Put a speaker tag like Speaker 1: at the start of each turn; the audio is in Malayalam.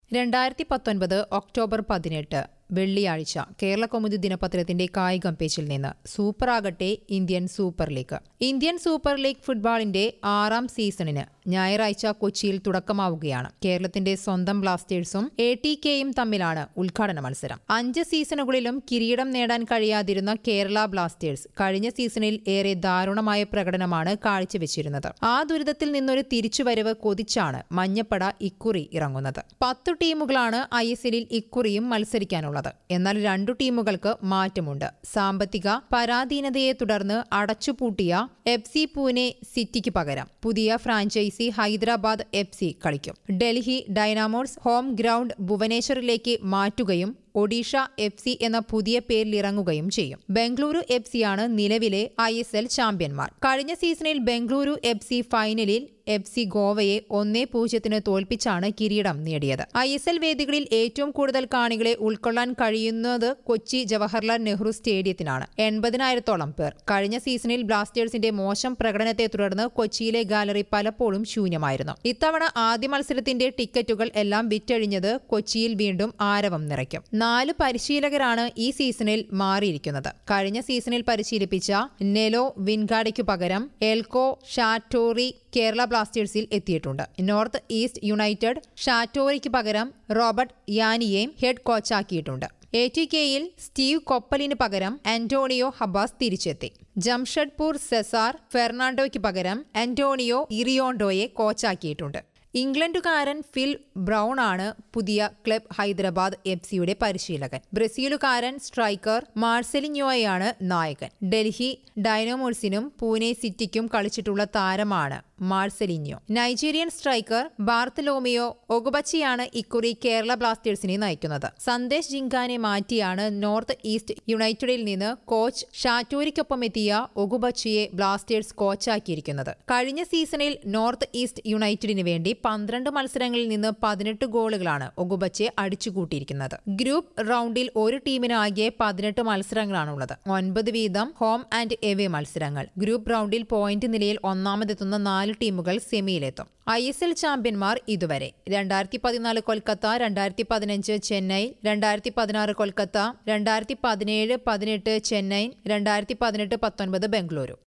Speaker 1: രണ്ടായിരത്തി പത്തൊൻപത് ഒക്ടോബർ പതിനെട്ട് വെള്ളിയാഴ്ച കേരള കൗമുദി ദിനപത്രത്തിന്റെ കായികം പേജിൽ നിന്ന് സൂപ്പറാകട്ടെ Indian super league Indian super league ഫുട്ബോളിന്റെ ആറാം സീസണിന് ഞായറാഴ്ച കൊച്ചിയിൽ തുടക്കമാവുകയാണ് കേരളത്തിന്റെ സ്വന്തം ബ്ലാസ്റ്റേഴ്സും എ ടി കെയും തമ്മിലാണ് ഉദ്ഘാടന മത്സരം അഞ്ച് സീസണുകളിലും കിരീടം നേടാൻ കഴിയാതിരുന്ന കേരള ബ്ലാസ്റ്റേഴ്സ് കഴിഞ്ഞ സീസണിൽ ഏറെ ദാരുണമായ പ്രകടനമാണ് കാഴ്ചവെച്ചിരുന്നത് ആ ദുരിതത്തിൽ നിന്നൊരു തിരിച്ചുവരവ് കൊതിച്ചാണ് മഞ്ഞപ്പട ഇക്കുറി ഇറങ്ങുന്നത് പത്തു ടീമുകളാണ് ഐ എസ് എല്ലിൽ ഇക്കുറിയും മത്സരിക്കാനുള്ളത് എന്നാൽ രണ്ടു ടീമുകൾക്ക് മാറ്റമുണ്ട് സാമ്പത്തിക പരാധീനതയെ തുടർന്ന് അടച്ചുപൂട്ടിയ എഫ് സി പൂനെ സിറ്റിക്ക് പകരം പുതിയ ഫ്രാഞ്ചൈസി ഹൈദരാബാദ് എഫ് സി കളിക്കും ഡൽഹി ഡൈനാമോസ് ഹോം ഗ്രൗണ്ട് ഭുവനേശ്വറിലേക്ക് മാറ്റുകയും ഒഡീഷ എഫ് സി എന്ന പുതിയ പേരിൽ ഇറങ്ങുകയും ചെയ്യും ബംഗളൂരു എഫ് സിയാണ് നിലവിലെ ഐ എസ് എൽ ചാമ്പ്യന്മാർ കഴിഞ്ഞ സീസണിൽ ബംഗളൂരു എഫ് സി ഫൈനലിൽ എഫ് സി ഗോവയെ ഒന്നേ പൂജ്യത്തിന് തോൽപ്പിച്ചാണ് കിരീടം നേടിയത് ഐ എസ് എൽ വേദികളിൽ ഏറ്റവും കൂടുതൽ കാണികളെ ഉൾക്കൊള്ളാൻ കഴിയുന്നത് കൊച്ചി ജവഹർലാൽ നെഹ്റു സ്റ്റേഡിയത്തിനാണ് എൺപതിനായിരത്തോളം പേർ കഴിഞ്ഞ സീസണിൽ ബ്ലാസ്റ്റേഴ്സിന്റെ മോശം പ്രകടനത്തെ തുടർന്ന് കൊച്ചിയിലെ ഗാലറി പലപ്പോഴും ശൂന്യമായിരുന്നു ഇത്തവണ ആദ്യ മത്സരത്തിന്റെ ടിക്കറ്റുകൾ എല്ലാം വിറ്റഴിഞ്ഞത് കൊച്ചിയിൽ വീണ്ടും ആരവം നിറയ്ക്കും നാല് പരിശീലകരാണ് ഈ സീസണിൽ മാറിയിരിക്കുന്നത് കഴിഞ്ഞ സീസണിൽ പരിശീലിപ്പിച്ച നെലോ വിൻഗാഡയ്ക്കു പകരം എൽകോ ഷാറ്റോറി കേരള ബ്ലാസ്റ്റേഴ്സിൽ എത്തിയിട്ടുണ്ട് നോർത്ത് ഈസ്റ്റ് യുണൈറ്റഡ് ഷാറ്റോറിക്ക് പകരം റോബർട്ട് യാനിയെയും ഹെഡ് കോച്ചാക്കിയിട്ടുണ്ട് എ ടി കെയിൽ സ്റ്റീവ് കൊപ്പലിന് പകരം ആന്റോണിയോ ഹബാസ് തിരിച്ചെത്തി ജംഷഡ്പൂർ സെസാർ ഫെർണാണ്ടോയ്ക്ക് പകരം ആന്റോണിയോ ഇറിയോണ്ടോയെ കോച്ചാക്കിയിട്ടുണ്ട് ഇംഗ്ലണ്ടുകാരൻ ഫിൽ ബ്രൗൺ ആണ് പുതിയ ക്ലബ് ഹൈദരാബാദ് എഫ് സിയുടെ പരിശീലകൻ ബ്രസീലുകാരൻ സ്ട്രൈക്കർ മാർസെലിഞ്ഞോയാണ് നായകൻ ഡൽഹി ഡൈനോമോൾസിനും പൂനെ സിറ്റിക്കും കളിച്ചിട്ടുള്ള താരമാണ് മാർസെലിഞ്ഞോ നൈജീരിയൻ സ്ട്രൈക്കർ ബാർത്തലോമിയോ ഒഗുബച്ചിയാണ് ഇക്കുറി കേരള ബ്ലാസ്റ്റേഴ്സിനെ നയിക്കുന്നത് സന്ദേശ് ജിങ്കാനെ മാറ്റിയാണ് നോർത്ത് ഈസ്റ്റ് യുണൈറ്റഡിൽ നിന്ന് കോച്ച് ഷാറ്റൂരിക്കൊപ്പം എത്തിയ ഒഗുബച്ചിയെ ബ്ലാസ്റ്റേഴ്സ് കോച്ചാക്കിയിരിക്കുന്നത് കഴിഞ്ഞ സീസണിൽ നോർത്ത് ഈസ്റ്റ് യുണൈറ്റഡിന് വേണ്ടി പന്ത്രണ്ട് മത്സരങ്ങളിൽ നിന്ന് പതിനെട്ട് ഗോളുകളാണ് ഒഗുബച്ചെ അടിച്ചുകൂട്ടിയിരിക്കുന്നത് ഗ്രൂപ്പ് റൗണ്ടിൽ ഒരു ടീമിനാകെ പതിനെട്ട് മത്സരങ്ങളാണുള്ളത് ഒൻപത് വീതം ഹോം ആൻഡ് എവേ മത്സരങ്ങൾ ഗ്രൂപ്പ് റൗണ്ടിൽ പോയിന്റ് നിലയിൽ ഒന്നാമതെത്തുന്ന നാല് ടീമുകൾ സെമിയിലെത്തും ഐ എസ് എൽ ചാമ്പ്യന്മാർ ഇതുവരെ രണ്ടായിരത്തി പതിനാല് കൊൽക്കത്ത രണ്ടായിരത്തി പതിനഞ്ച് ചെന്നൈ രണ്ടായിരത്തി പതിനാറ് കൊൽക്കത്ത രണ്ടായിരത്തി പതിനേഴ് പതിനെട്ട് ചെന്നൈ രണ്ടായിരത്തി പതിനെട്ട് പത്തൊൻപത് ബംഗളൂരു